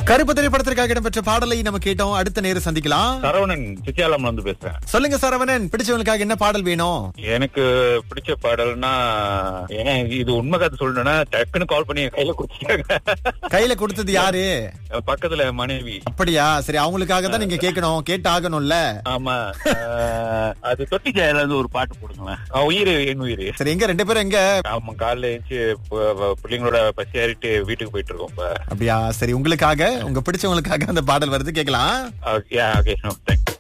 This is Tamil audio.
கருப்பு திரைப்படத்திற்காக இடம்பெற்ற பாடலை நம்ம கேட்டோம் அடுத்த நேரம் சந்திக்கலாம் சரவணன் சித்தியாலாம்ல இருந்து பேசுறேன் சொல்லுங்க சரவணன் பிடிச்சவங்களுக்காக என்ன பாடல் வேணும் எனக்கு பிடிச்ச பாடல்னா ஏன்னா இது உண்மை கதை சொல்லணும்னா டக்குன்னு கால் பண்ணி என் கையில கொடுத்துட்டாங்க கையில கொடுத்தது யாரு பக்கத்துல என் மனைவி அப்படியா சரி அவங்களுக்காக தான் நீங்க கேட்கணும் கேட்டு ஆகணும்ல ஆமா ஆஹ், அது தொட்டி ஜாயில இருந்து ஒரு பாட்டு போடுங்களேன் ஆஹ், உயிர் என் உயிர் சரி எங்க ரெண்டு பேரும் எங்க ஆமா காலைல எழுந்துச்சு பிள்ளைங்களோட பசி ஏறிட்டு வீட்டுக்கு போயிட்டு இருக்கோம் இப்ப அப்படியா சரி உங்களுக்காக உங்க பிடிச்சவங்களுக்காக அந்த பாடல் வருது கேட்கலாம் ஓகே ஓகே தேங்க்ஸ்